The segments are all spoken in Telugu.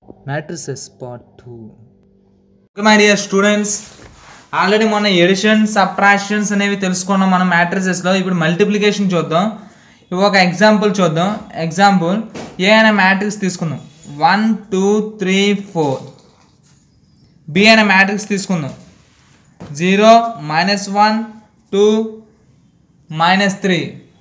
matrices part 2 okay my dear students already మొన్న ఎడిషన్ సబ్ట్రాక్షన్స్ అనేవి తెలుసుకున్నాం మనం మ్యాట్రిసెస్లో ఇప్పుడు మల్టిప్లికేషన్ చూద్దాం ఇవి ఒక ఎగ్జాంపుల్ చూద్దాం ఎగ్జాంపుల్ ఏ అనే మ్యాట్రిక్స్ తీసుకుందాం one two three four B అనే మ్యాట్రిక్స్ తీసుకుందాం zero minus one two minus three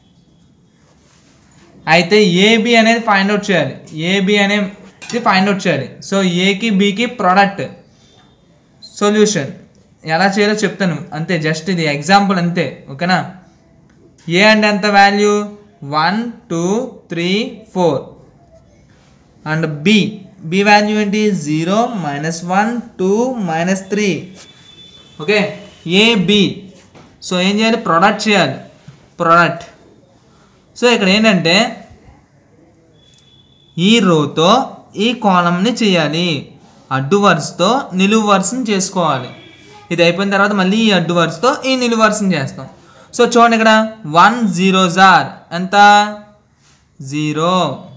అయితే ఏబి అనేది ఫైండ్ అవుట్ చేయాలి ఏబి అనేది ఫైండ్ అవుట్ చేయాలి సో ఏకి బికి ప్రోడక్ట్ సొల్యూషన్ ఎలా చేయాలో చెప్తాను అంతే జస్ట్ ఇది ఎగ్జాంపుల్ అంతే ఓకేనా ఏ అంటే ఎంత value one two three four and B B value ఏంటి zero minus one two minus three okay A B so ఏం చేయాలి ప్రొడక్ట్ చేయాలి ప్రొడక్ట్ సో ఇక్కడ ఏంటంటే ఈ రోతో ఈ కాలంని చేయాలి అడ్డు వరుసతో నిలువు వరుసని చేసుకోవాలి ఇది అయిపోయిన తర్వాత మళ్ళీ ఈ అడ్డు వరుసతో ఈ నిలువు వరుసని చేస్తాం సో చూడండి ఇక్కడ వన్ జీరో జార్ ఎంత జీరో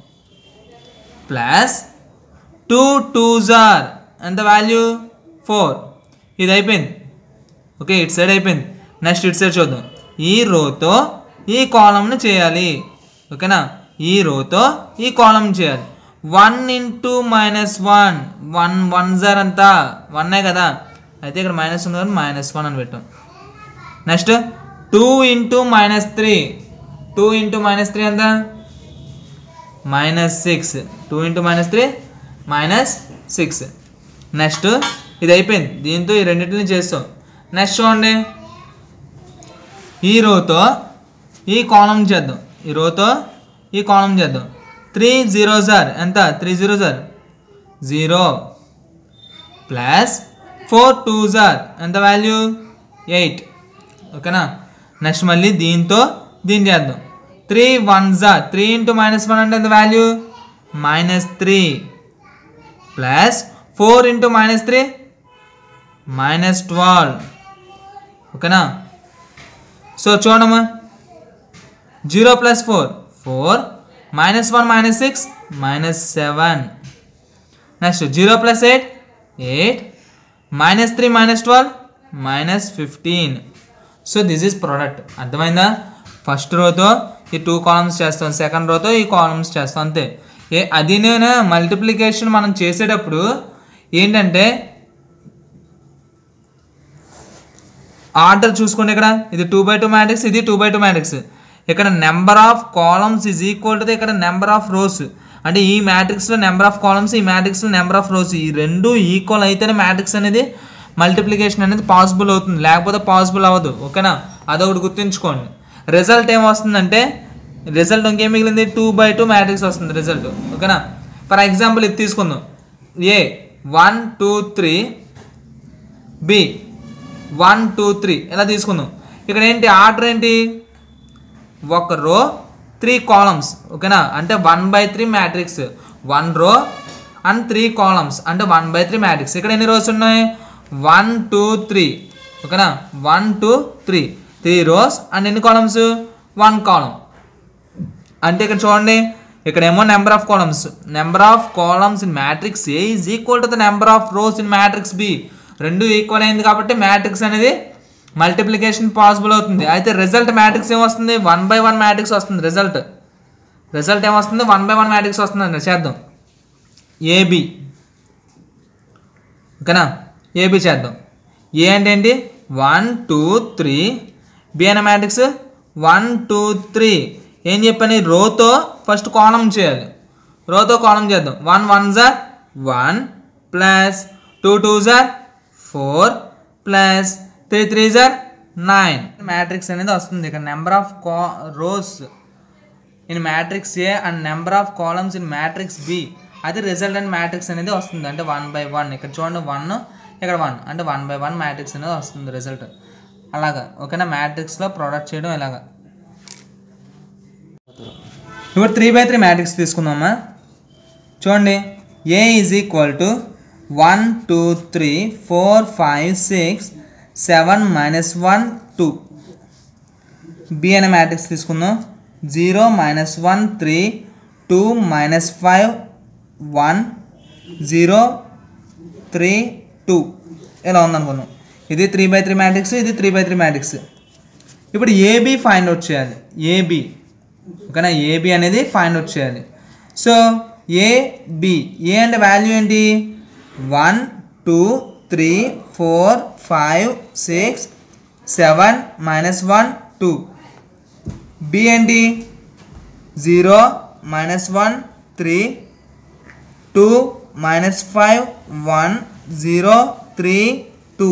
ప్లస్ టూ టూ జార్ ఎంత వాల్యూ ఫోర్ ఇది అయిపోయింది ఓకే ఇటు సైడ్ అయిపోయింది నెక్స్ట్ ఇటు సైడ్ చూద్దాం ఈ రోతో ఈ కాలంని చేయాలి ఓకేనా ఈ రోతో ఈ కాలం చేయాలి one into minus one one one జార్ అంతా వన్నే కదా అయితే ఇక్కడ మైనస్ ఉంది కదా మైనస్ వన్ అని పెట్టాం next two into minus three two into minus three ఎంత minus six two into minus three minus six next ఇది అయిపోయింది దీంతో ఈ రెండింటిని చేస్తాం నెక్స్ట్ చూడండి ఈ రోతో ఈ కాలం చేద్దాం ఈ రోతో ఈ కాలం చేద్దాం త్రీ జీరో సార్ ఎంత త్రీ జీరో సార్ జీరో ప్లస్ ఫోర్ టూ జార్ ఎంత వాల్యూ ఎయిట్ ఓకేనా నెక్స్ట్ మళ్ళీ దీంతో దీన్ని చేద్దాం త్రీ వన్ జార్ త్రీ ఇంటూ మైనస్ వన్ అంటే ఎంత value minus three plus four into minus three minus twelve ఓకేనా సో చూడమ్మా zero plus four four minus one minus six minus seven next zero plus eight eight minus three minus twelve minus fifteen so this is product అర్థమైందా ఫస్ట్ రోతో ఈ టూ కాలమ్స్ చేస్తాం సెకండ్ రోతో ఈ కాలమ్స్ చేస్తాం అంతే ఏ అది నేను మల్టిప్లికేషన్ మనం చేసేటప్పుడు ఏంటంటే ఆర్డర్ చూసుకోండి ఇక్కడ ఇది టూ బై టూ మ్యాట్రిక్స్ ఇది టూ బై టూ మ్యాట్రిక్స్ ఇక్కడ number of columns is equal to ఇక్కడ నెంబర్ ఆఫ్ రోస్ అంటే ఈ మ్యాట్రిక్స్లో నెంబర్ ఆఫ్ కాలమ్స్ ఈ మ్యాట్రిక్స్లో నెంబర్ ఆఫ్ రోస్ ఈ రెండు ఈక్వల్ అయితేనే మ్యాట్రిక్స్ అనేది మల్టిప్లికేషన్ అనేది పాసిబుల్ అవుతుంది లేకపోతే పాసిబుల్ అవ్వదు ఓకేనా అదొకటి గుర్తుంచుకోండి రిజల్ట్ ఏమొస్తుందంటే రిజల్ట్ ఇంకేం మిగిలింది టూ బై టూ మ్యాట్రిక్స్ వస్తుంది రిజల్ట్ ఓకేనా ఫర్ ఎగ్జాంపుల్ ఇది తీసుకుందాం A one two three B one two three ఇలా తీసుకుందాం ఇక్కడ ఏంటి ఆర్డర్ ఏంటి ఒక రో త్రీ కాలమ్స్ ఓకేనా అంటే one by three matrix one row and three columns అంటే వన్ బై త్రీ మ్యాట్రిక్స్ ఇక్కడ ఎన్ని రోస్ ఉన్నాయి వన్ టూ త్రీ ఓకేనా one two three three rows and ఎన్ని కాలమ్స్ వన్ కాలం అంటే ఇక్కడ చూడండి ఇక్కడేమో number of columns number of columns in matrix A is equal to the number of rows in matrix B రెండు ఈక్వల్ అయింది కాబట్టి మ్యాట్రిక్స్ అనేది మల్టిప్లికేషన్ పాసిబుల్ అవుతుంది అయితే రిజల్ట్ మ్యాట్రిక్స్ ఏమొస్తుంది వన్ బై వన్ మ్యాట్రిక్స్ వస్తుంది రిజల్ట్ రిజల్ట్ ఏమొస్తుంది వన్ బై వన్ మ్యాట్రిక్స్ వస్తుంది అండి చేద్దాం ఏబి ఓకేనా ఏబి చేద్దాం ఏ అంటే ఏంటి వన్ టూ త్రీ బి అనే మ్యాట్రిక్స్ వన్ టూ త్రీ ఏం చెప్పని రోతో ఫస్ట్ కాలం చేయాలి రోతో కాలం చేద్దాం వన్ వన్ జార్ వన్ ప్లస్ టూ టూ జార్ ఫోర్ ప్లస్ త్రీ త్రీ జార్ నైన్ మ్యాట్రిక్స్ అనేది వస్తుంది ఇక్కడ నెంబర్ ఆఫ్ కా rows in matrix A and number of columns in matrix B అది రిజల్ట్ అండ్ మ్యాట్రిక్స్ అనేది వస్తుంది అంటే వన్ బై వన్ ఇక్కడ చూడండి వన్ ఇక్కడ వన్ అంటే వన్ బై వన్ మ్యాట్రిక్స్ అనేది వస్తుంది రిజల్ట్ అలాగా ఓకేనా మ్యాట్రిక్స్లో ప్రొడక్ట్ చేయడం ఇలాగా ఇప్పుడు త్రీ బై త్రీ మ్యాట్రిక్స్ తీసుకుందామా చూడండి A is equal to one two three four five six seven minus one two B అనే మ్యాట్రిక్స్ తీసుకుందాం zero minus one three two minus five one zero three two ఇలా ఉందనుకున్నాం ఇది త్రీ బై త్రీ మ్యాట్రిక్స్ ఇది త్రీ బై త్రీ మ్యాట్రిక్స్ ఇప్పుడు ఏబి ఫైండ్ అవుట్ చేయాలి ఏబి ఓకేనా ఏబి అనేది ఫైండ్ అవుట్ చేయాలి సో ఏబి ఏ అంటే వాల్యూ ఏంటి one two three four five six seven minus one two B ఏంటి zero minus one three two minus five one zero three two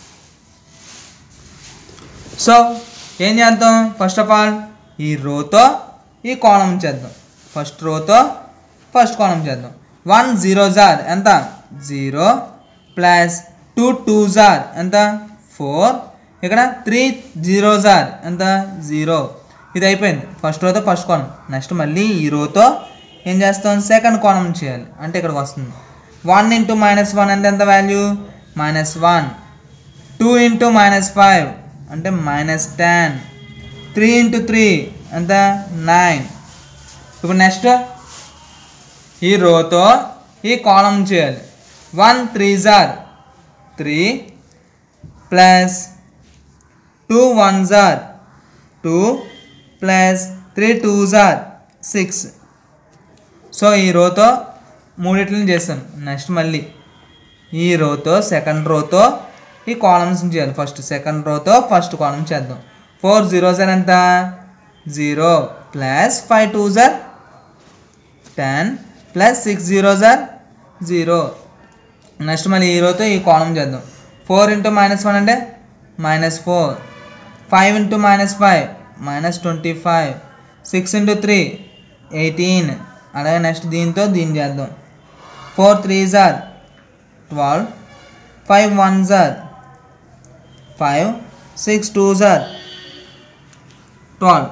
so ఏం చేద్దాం ఫస్ట్ ఆఫ్ ఆల్ ఈ రోతో ఈ కాలం చేద్దాం ఫస్ట్ రోతో ఫస్ట్ కాలం చేద్దాం వన్ జీరో జార్ ఎంత జీరో ప్లస్ టూ టూ జార్ ఎంత ఫోర్ ఇక్కడ త్రీ జీరో జార్ ఎంత జీరో ఇది అయిపోయింది ఫస్ట్ రోతో ఫస్ట్ కాలం నెక్స్ట్ మళ్ళీ ఈ రోతో ఏం చేస్తాం సెకండ్ కాలం చేయాలి అంటే ఇక్కడికి వస్తుంది వన్ ఇంటూ మైనస్ వన్ అంటే ఎంత value minus one two into minus five అంటే minus ten three into three ఎంత నైన్ ఇప్పుడు నెక్స్ట్ ఈ రోతో ఈ కాలం చేయాలి వన్ త్రీ జార్ త్రీ ప్లస్ టూ వన్ జార్ టూ ప్లస్ త్రీ టూ జార్ సిక్స్ సో ఈ రోతో మూడిట్లని చేస్తాను నెక్స్ట్ మళ్ళీ ఈ రోతో సెకండ్ రోతో ఈ కాలమ్స్ చేయాలి ఫస్ట్ సెకండ్ రోతో ఫస్ట్ కాలమ్ చేద్దాం ఫోర్ జీరో సార్ ఎంత జీరో ప్లస్ ఫైవ్ టూ సార్ టెన్ ప్లస్ సిక్స్ జీరో సార్ జీరో నెక్స్ట్ మళ్ళీ ఈ రోతో ఈ కాలం చేద్దాం ఫోర్ ఇంటూ మైనస్ వన్ అంటే minus four five into minus five minus twenty five six into three eighteen అలాగే నెక్స్ట్ దీంతో దీన్ని చేద్దాం ఫోర్ త్రీ జార్ ట్వెల్వ్ ఫైవ్ వన్ జార్ ఫైవ్ సిక్స్ టూ జార్ ట్వెల్వ్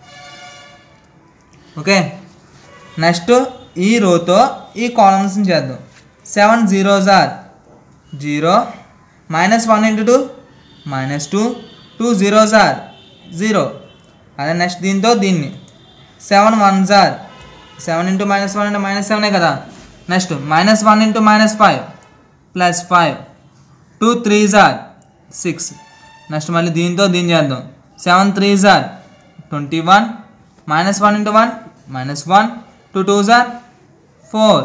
ఓకే నెక్స్ట్ ఈ రోతో ఈ కాలమ్స్ని చేద్దాం సెవెన్ జీరో జార్ zero minus one into two minus two two zero జార్ జీరో అదే నెక్స్ట్ దీంతో దీన్ని సెవెన్ వన్ జార్ సెవెన్ ఇంటూ మైనస్ వన్ అంటే మైనస్ సెవెనే కదా next minus one into minus five plus five two three జార్ సిక్స్ నెక్స్ట్ మళ్ళీ దీంతో దీన్ని చేద్దాం సెవెన్ త్రీ జార్ twenty one minus one into one minus one two two జార్ ఫోర్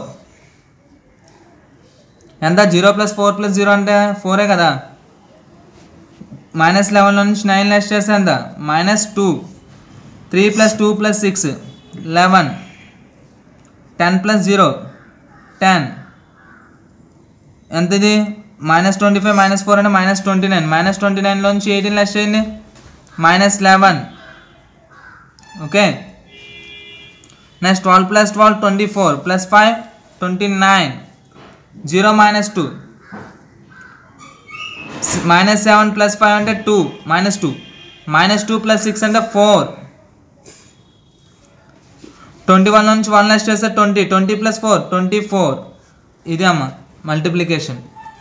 ఎంత zero plus four plus zero అంటే ఫోరే కదా మైనస్ లెవెన్లో నుంచి నైన్ లెస్ చేస్తే ఎంత minus two three plus two plus six eleven ten plus zero ten ఎంత ఇది minus twenty five minus four అంటే minus twenty nine minus twenty నైన్లోంచి ఎయిటీన్ లెస్ చేయండి minus eleven okay next twelve plus twelve twenty four plus five twenty nine zero minus two minus seven plus five అంటే two minus two minus two plus six అంటే ఫోర్ ట్వంటీ వన్ నుంచి వన్ లెస్ చేస్తే twenty twenty plus four twenty four ఇది అమ్మ మల్టిప్లికేషన్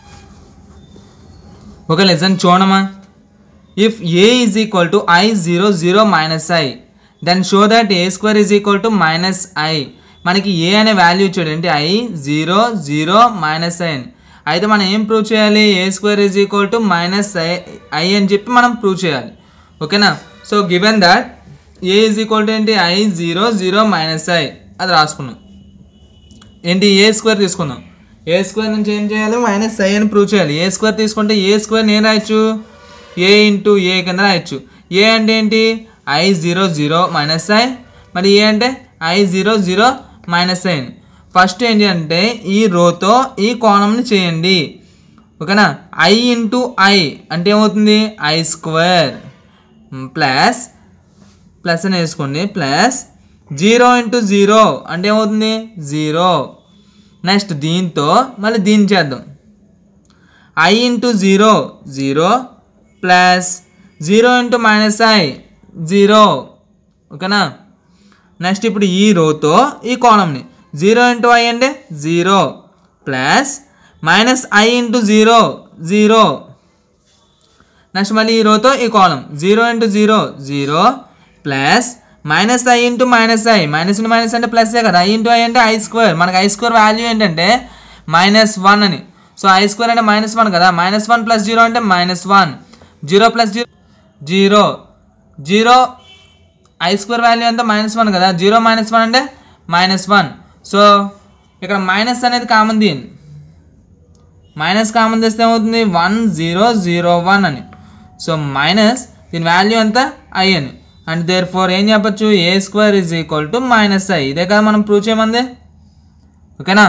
ఓకే లెసన్ చూడమ్మా if A is equal to I zero zero minus I then show that A square is equal to minus I మనకి ఏ అనే వాల్యూ ఇచ్చాడు ఏంటి I zero zero minus I అని అయితే మనం ఏం ప్రూవ్ చేయాలి A square is equal to minus I I అని చెప్పి మనం ప్రూవ్ చేయాలి ఓకేనా so given that A is equal to ఏంటి I zero zero minus I అది రాసుకున్నాం ఏంటి ఏ స్క్వేర్ తీసుకుందాం ఏ స్క్వేర్ నుంచి ఏం చేయాలి మైనస్ ఐ అని ప్రూవ్ చేయాలి ఏ స్క్వేర్ తీసుకుంటే ఏ స్క్వేర్ నేను రాయొచ్చు ఏ ఇంటూ ఏ కింద రాయొచ్చు ఏ అంటే ఏంటి I zero zero minus I మరి ఏ అంటే I zero zero minus I first ఏంటి అంటే ఈ రోతో ఈ కోణంని చేయండి ఓకేనా ఐ ఇంటూ ఐ అంటే ఏమవుతుంది ఐ స్క్వేర్ ప్లస్ ప్లస్ అని వేసుకోండి ప్లస్ జీరో ఇంటూ జీరో అంటే ఏమవుతుంది జీరో నెక్స్ట్ దీంతో మళ్ళీ దీన్ని చేద్దాం I into zero zero plus zero into minus I zero ఓకేనా నెక్స్ట్ ఇప్పుడు ఈ రోతో ఈ కాలంని జీరో ఇంటూ ఐ అంటే zero plus minus I into zero zero next మళ్ళీ ఈ రోతో ఈ column zero into zero zero plus minus I into minus I minus into minus అంటే ప్లస్ కదా ఐ ఇంటూ ఐ అంటే ఐ స్క్వేర్ మనకి ఐ స్క్వేర్ వాల్యూ ఏంటంటే మైనస్ వన్ అని సో ఐ స్క్వేర్ అంటే మైనస్ వన్ కదా మైనస్ వన్ ప్లస్ జీరో అంటే minus one zero plus zero zero zero I square value అంతా మైనస్ వన్ కదా జీరో మైనస్ వన్ అంటే మైనస్ వన్ సో ఇక్కడ మైనస్ అనేది కామన్ దీని మైనస్ కామన్ తెస్తే ఏమవుతుంది వన్ జీరో జీరో వన్ అని సో మైనస్ దీని వాల్యూ అంతా ఐ అని అండ్ దేర్ ఫోర్ ఏం చెప్పచ్చు A square is equal to minus I ఇదే కదా మనం ప్రూవ్ చేయమంది ఓకేనా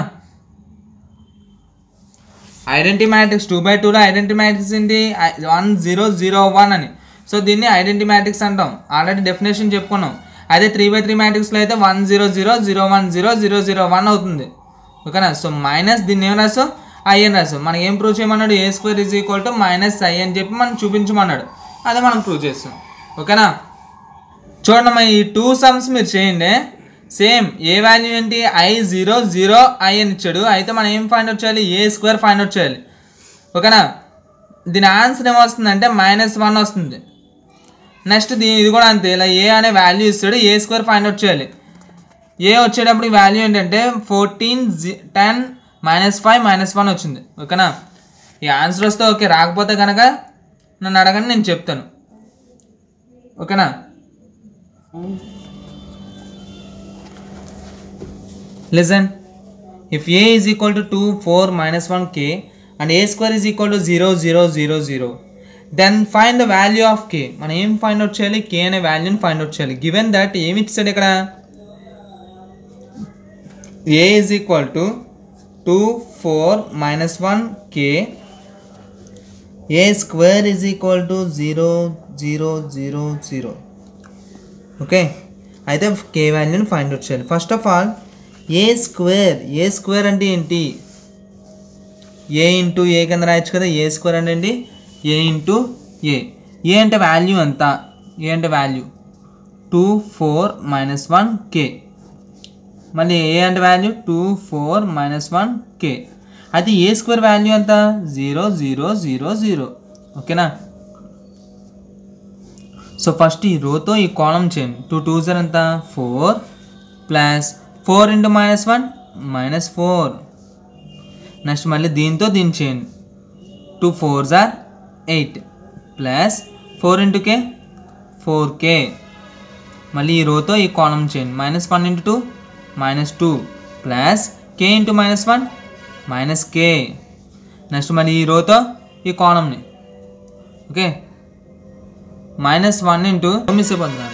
ఐడెంటిటీ మ్యాట్రిక్స్ టూ బై టూలో ఐడెంటిటీ మ్యాట్రిక్స్ ఏంటి వన్ జీరో జీరో వన్ అని సో దీన్ని ఐడెంటిటీ మ్యాట్రిక్స్ అంటాం ఆల్రెడీ డెఫినేషన్ చెప్పుకున్నాం అదే త్రీ బై త్రీ మ్యాట్రిక్స్లో అయితే one zero zero zero one zero zero zero one అవుతుంది ఓకేనా సో మైనస్ దీన్ని ఏం రాసు ఐ అని రాసు మనం ఏం ప్రూవ్ చేయమన్నాడు A square is equal to minus I అని చెప్పి మనం చూపించమన్నాడు అదే మనం ప్రూవ్ చేస్తాం ఓకేనా చూడండి అమ్మా, ఈ టూ సమ్స్ మీరు చేయండి సేమ్ ఏ వాల్యూ ఏంటి ఐ జీరో జీరో ఐ అని ఇచ్చాడు అయితే మనం ఏం ఫైండ్ అవుట్ చేయాలి ఏ స్క్వేర్ ఫైండ్ అవుట్ చేయాలి ఓకేనా దీని ఆన్సర్ ఏమొస్తుందంటే మైనస్ వన్ వస్తుంది నెక్స్ట్ దీని ఇది కూడా అంతే ఇలా ఏ అనే వాల్యూ ఇస్తాడు ఏ స్క్వేర్ ఫైండ్ అవుట్ చేయాలి ఏ వచ్చేటప్పుడు ఈ వాల్యూ ఏంటంటే ఫోర్టీన్ జీ ten minus five minus one వచ్చింది ఓకేనా ఈ ఆన్సర్ వస్తే ఓకే రాకపోతే కనుక నన్ను అడగండి నేను చెప్తాను ఓకేనా listen if a is equal to 2 4 minus 1 k and a square is equal to 0 0 0 0 then find the value of k మనం ఏం ఫైండ్ అవుట్ చేయాలి k అనే వాల్యూని ఫైండ్ అవుట్ చేయాలి గివెన్ దట్ ఏమి ఇచ్చాడు ఇక్కడ a is equal to 2 4 minus 1 k a square is equal to 0 0 0 0 okay అయితే కే వాల్యూని ఫైండ్ అవుట్ చేయాలి first of all A square A square అంటే ఏంటి ఏ ఇంటూ ఏ కింద రాయొచ్చు కదా ఏ స్క్వేర్ అంటే ఏంటి ఏ ఇంటూ ఏ ఏ అంటే వాల్యూ ఎంత ఏ అంటే value two four minus one K మళ్ళీ ఏ అంటే value two four minus one K అయితే ఏ స్క్వేర్ వాల్యూ ఎంత జీరో జీరో జీరో జీరో ఓకేనా సో ఫస్ట్ ఈ రోతో ఈ కాలం చేయండి టూ టూ జర్ ఎంత four plus four into minus one minus four next మళ్ళీ దీంతో దీన్ని చేయండి టూ ఫోర్ జార్ eight plus four into K four K మళ్ళీ ఈ రోతో ఈ కాలం చేయండి minus one into two minus two plus K into minus one minus K next మళ్ళీ ఈ రోతో ఈ కాలంని okay minus one into miss అయిపోతున్నాను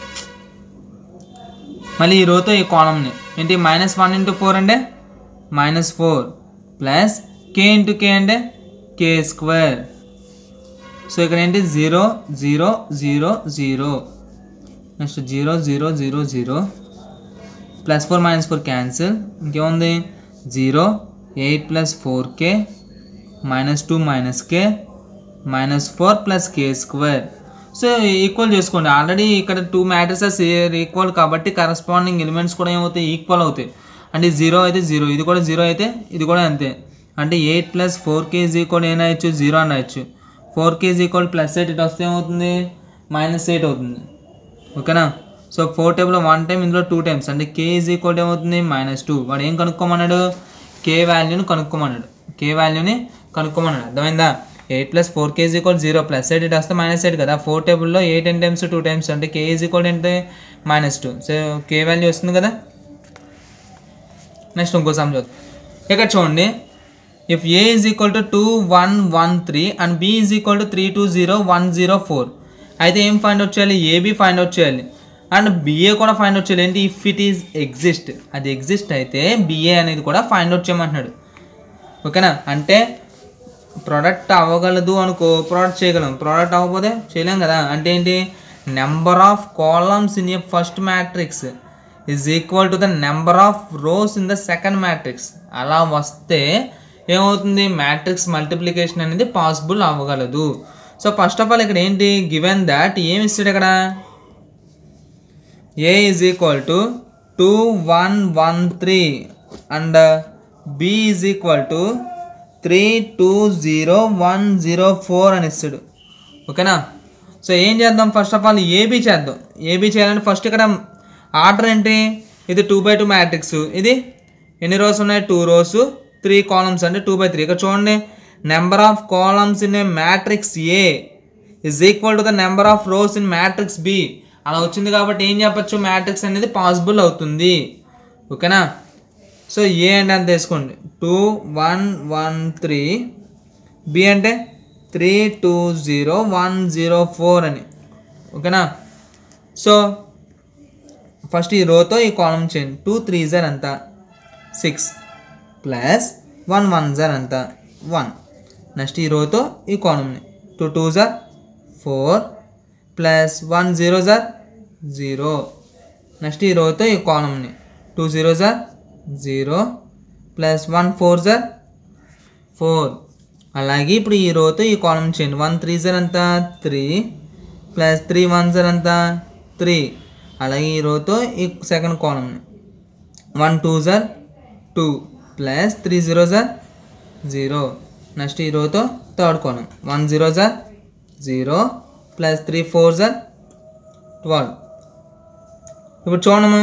మళ్ళీ ఈ రోతో ఈ కాలంని ఏంటి మైనస్ వన్ ఇంటూ ఫోర్ అంటే minus four plus K into K అంటే కే స్క్వేర్ సో ఇక్కడ ఏంటి zero zero zero zero next zero zero zero zero plus four minus four cancel ఇంకేముంది zero eight plus four K minus two minus కే minus four plus K square so equal చేసుకోండి ఆల్రెడీ ఇక్కడ టూ మ్యాట్రిసెస్ ఈక్వల్ కాబట్టి కరస్పాండింగ్ ఎలిమెంట్స్ కూడా ఏమవుతాయి ఈక్వల్ అవుతాయి అంటే జీరో అయితే జీరో ఇది కూడా జీరో అయితే ఇది కూడా అంతే అంటే eight plus four KG equal ఏం రాయొచ్చు జీరో అని రాయొచ్చు four KG equal plus eight ఇటు వస్తే ఏమవుతుంది మైనస్ ఎయిట్ అవుతుంది ఓకేనా సో ఫోర్ టేబుల్లో వన్ టైం ఇందులో టూ టైమ్స్ అంటే కే ఈజ్ ఈక్వల్ ఏమవుతుంది మైనస్ టూ వాడు ఏం కనుక్కోమన్నాడు కే వాల్యూని కనుక్కోమన్నాడు కే వాల్యూని కనుక్కోమన్నాడు అర్థమైందా eight plus four KG equal zero plus eight ఇటు వస్తే మైనస్ ఎయిట్ కదా ఫోర్ టేబుల్లో ఎయిట్ ఎన్ టైమ్స్ టూ టైమ్స్ అంటే కే ఈజ్ ఈక్వల్ ఏంటి minus two so K value వస్తుంది కదా నెక్స్ట్ ఇంకో సమ్ చూద్దాం ఇక్కడ చూడండి if A is equal to two one one three and B is equal to three two zero one zero four అయితే ఏం ఫైండ్ అవుట్ చేయాలి ఏబి ఫైండ్ అవుట్ చేయాలి అండ్ బిఏ కూడా ఫైండ్ అవుట్ చేయాలి ఏంటి ఇఫ్ ఇట్ ఈజ్ ఎగ్జిస్ట్ అది ఎగ్జిస్ట్ అయితే బిఏ అనేది కూడా ఫైండ్ అవుట్ చేయమంటున్నాడు ఓకేనా అంటే ప్రోడక్ట్ అవ్వగలదు అనుకో ప్రోడక్ట్ చేయగలం ప్రోడక్ట్ అవ్వకపోతే చేయలేం కదా అంటే ఏంటి number of columns in A first matrix is equal to the number of rows in the second matrix అలా వస్తే ఏమవుతుంది మ్యాట్రిక్స్ మల్టిప్లికేషన్ అనేది పాసిబుల్ అవ్వగలదు సో ఫస్ట్ ఆఫ్ ఆల్ ఇక్కడ ఏంటి గివెన్ దాట్ ఏమి ఇస్తాడు ఇక్కడ A is equal to two one one three and B is equal to three two zero one zero four అని ఇస్తాడు ఓకేనా సో ఏం చేద్దాం ఫస్ట్ ఆఫ్ ఆల్ ఏబీ చేద్దాం ఏబీ చేయాలంటే ఫస్ట్ ఇక్కడ ఆర్డర్ ఏంటి ఇది టూ బై టూ మ్యాట్రిక్స్ ఇది ఎన్ని రోస్ ఉన్నాయి టూ రోస్ త్రీ కాలమ్స్ అంటే టూ బై త్రీ ఇక్కడ చూడండి number of columns in A matrix A is equal to the number of rows in matrix B అలా వచ్చింది కాబట్టి ఏం చెప్పచ్చు మ్యాట్రిక్స్ అనేది పాసిబుల్ అవుతుంది ఓకేనా సో ఏ అంటే అంత వేసుకోండి two one one three B అంటే three two zero one zero four అని ఓకేనా సో ఫస్ట్ ఈ రోతో ఈ కాలం చేయండి టూ త్రీ జర్ ఎంత సిక్స్ ప్లస్ వన్ వన్ జర్ ఎంత వన్ నెక్స్ట్ ఈ రోతో ఈ కాలంని టూ టూ జర్ ఫోర్ ప్లస్ వన్ జీరో జర్ జీరో నెక్స్ట్ ఈ రోతో ఈ కాలంని టూ జీరో జర్ జీరో ప్లస్ వన్ ఫోర్ జర్ ఫోర్ అలాగే ఇప్పుడు ఈ రోతో ఈ కాలం చేయండి వన్ త్రీ జర్ ఎంత త్రీ ప్లస్ త్రీ వన్ జర్ ఎంత త్రీ అలాగే ఈ రోతో ఈ సెకండ్ కాలంని వన్ టూ జర్ టూ ప్లస్ త్రీ జీరో జర్ జీరో నెక్స్ట్ ఈ రోతో థర్డ్ కాలం వన్ జీరో జర్ జీరో ప్లస్ త్రీ ఫోర్ జర్ ట్వెల్వ్ ఇప్పుడు చూడము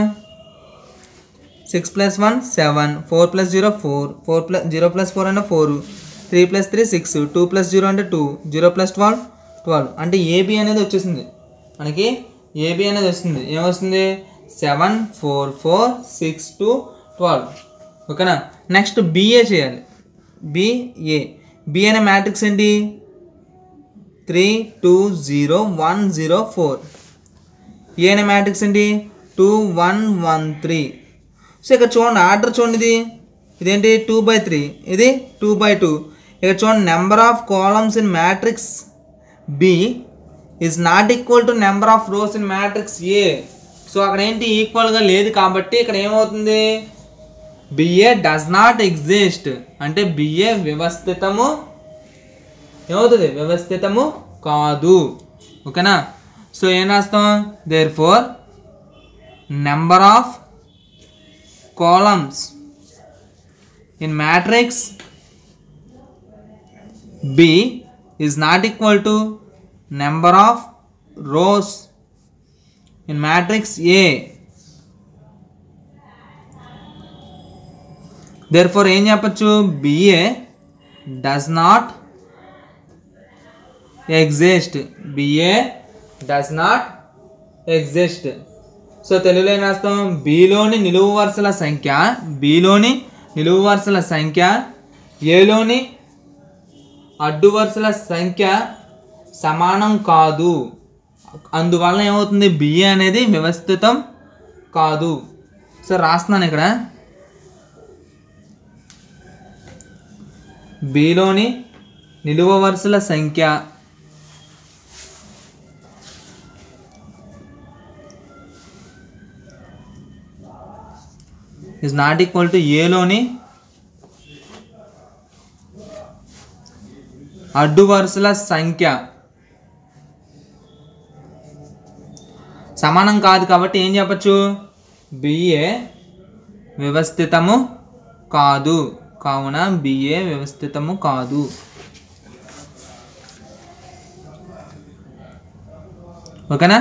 six plus one seven four plus zero four four plus zero plus four అంటే four three plus three six two plus zero అంటే two zero plus twelve twelve అంటే ఏబి అనేది వచ్చేసింది మనకి ఏబి అనేది వస్తుంది ఏమొస్తుంది seven four four six two twelve ఓకేనా నెక్స్ట్ బిఏ చేయాలి బిఏ బి అనే మ్యాట్రిక్స్ ఏంటి three two zero one zero four A అనే మ్యాట్రిక్స్ ఏంటి two one one three so ఇక్కడ చూడండి ఆర్డర్ చూడండి ఇది ఇదేంటి టూ బై త్రీ ఇది టూ బై టూ ఇక్కడ చూడండి number of columns in matrix B is not equal to number of rows in matrix A so అక్కడ ఏంటి ఈక్వల్గా లేదు కాబట్టి ఇక్కడ ఏమవుతుంది బిఏ డస్ నాట్ ఎగ్జిస్ట్ అంటే బిఏ వ్యవస్థితము ఏమవుతుంది వ్యవస్థితము కాదు ఓకేనా సో ఏం రాస్తాం therefore number of columns in matrix B is not equal to number of rows in matrix A. Therefore ఏం చెప్పచ్చు B A does not exist B A does not exist so తెలుగులో ఏం రాస్తాం బిలోని నిలువు వరుసల సంఖ్య బిలోని నిలువు వరుసల సంఖ్య ఏలోని అడ్డు వరుసల సంఖ్య సమానం కాదు అందువల్ల ఏమవుతుంది బిఏ అనేది వ్యవస్థితం కాదు సో రాస్తున్నాను ఇక్కడ బిలోని నిలువ వరుసల సంఖ్య ఇస్ నాట్ ఈక్వల్ టు ఏలోని అడ్డు వరుసల సంఖ్య సమానం కాదు కాబట్టి ఏం చెప్పచ్చు బిఏ వ్యవస్థితము కాదు కావున బిఏ వ్యవస్థితము కాదు ఓకేనా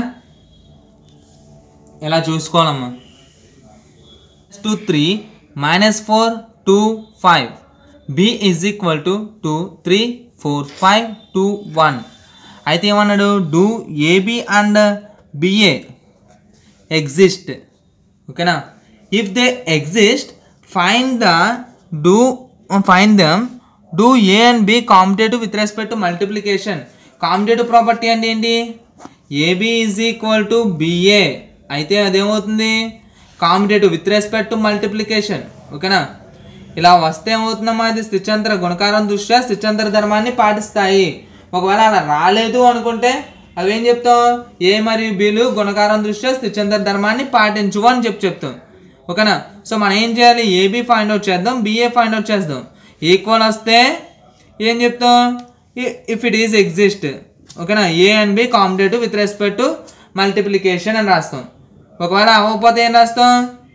ఇలా చూసుకోవాలమ్మా two three minus four two five B is equal to two three four five two one అయితే ఏమన్నాడు do A B and B A exist ఓకేనా if they exist find the do find them do A and B commutative with respect to multiplication commutative property అంటే ఏంటి A B is equal to B A అయితే అదేమవుతుంది commutative with respect to multiplication ఓకేనా ఇలా వస్తే ఏమవుతుందమ్మా ఇది స్థిత్యంతర గుణకారం దృష్ట్యా స్థిత్యంతర ధర్మాన్ని పాటిస్తాయి ఒకవేళ అలా రాలేదు అనుకుంటే అవేం చెప్తాం ఏ మరియు బిలు గుణకారం దృష్ట్యా స్థిత్యంతర ధర్మాన్ని పాటించు అని చెప్పి చెప్తాం ఓకేనా సో మనం ఏం చేయాలి ఏబి ఫైండ్ అవుట్ చేద్దాం బిఏ ఫైండ్ అవుట్ చేద్దాం ఈక్వల్ వస్తే ఏం చెప్తాం ఇఫ్ ఇట్ ఈజ్ ఎగ్జిస్ట్ ఓకేనా A and B commutative with respect to multiplication అని రాస్తాం ఒకవేళ అవ్వకపోతే ఏం రాస్తాం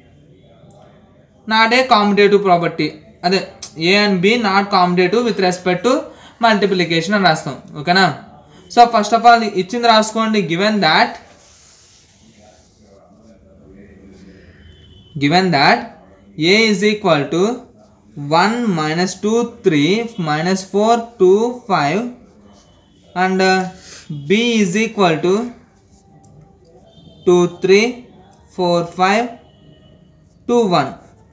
నాట్ ఏ కాంపిటేటివ్ ప్రాపర్టీ అదే A and B not competitive with respect to multiplication అని రాస్తాం ఓకేనా సో ఫస్ట్ ఆఫ్ ఆల్ ఇచ్చింది రాసుకోండి given that given that A is equal to one minus two three minus four two five and B is equal to two three four five two one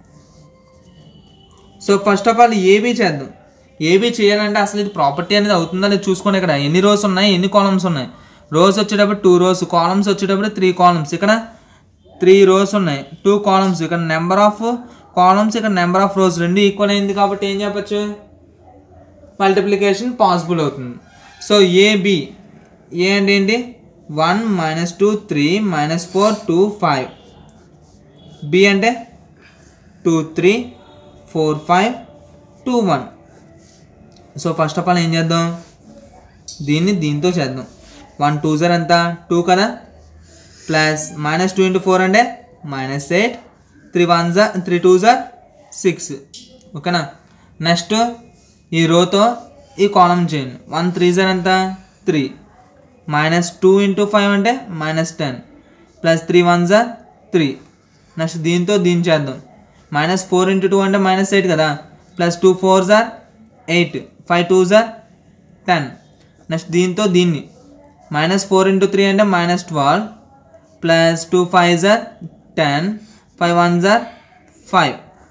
so first of all A B చేద్దాం ఏబీ చేయాలంటే అసలు ఇది ప్రాపర్టీ అనేది అవుతుందా లేదు చూసుకోండి ఇక్కడ ఎన్ని రోస్ ఉన్నాయి ఎన్ని కాలమ్స్ ఉన్నాయి రోస్ వచ్చేటప్పుడు టూ రోస్ కాలమ్స్ వచ్చేటప్పుడు త్రీ కాలమ్స్ ఇక్కడ త్రీ రోస్ ఉన్నాయి టూ కాలమ్స్ ఇక్కడ నెంబర్ ఆఫ్ కాలమ్స్ ఇక్కడ నెంబర్ ఆఫ్ రోస్ రెండు ఈక్వల్ అయింది కాబట్టి ఏం చెప్పచ్చు మల్టిప్లికేషన్ పాసిబుల్ అవుతుంది సో ఏబి ఏ అంటే ఏంటి one minus two three minus four two five B అంటే two three four five two one so first of all ఏం చేద్దాం దీన్ని దీంతో చేద్దాం వన్ టూ జర్ ఎంత టూ కదా plus minus two into four అంటే మైనస్ ఎయిట్ త్రీ వన్ జా త్రీ టూ జా సిక్స్ ఓకేనా నెక్స్ట్ ఈ రోతో ఈ కాలం చేయండి వన్ త్రీ జర్ ఎంత three minus two into five అంటే minus ten plus three one జా త్రీ నెక్స్ట్ దీంతో దీన్ని చేద్దాం మైనస్ ఫోర్ ఇంటూ టూ అంటే మైనస్ ఎయిట్ కదా ప్లస్ టూ ఫోర్ జార్ ఎయిట్ ఫైవ్ టూ జార్ టెన్ నెక్స్ట్ దీంతో దీన్ని మైనస్ ఫోర్ ఇంటూ త్రీ అంటే minus twelve plus two five జార్ టెన్ ఫైవ్ వన్ జార్ five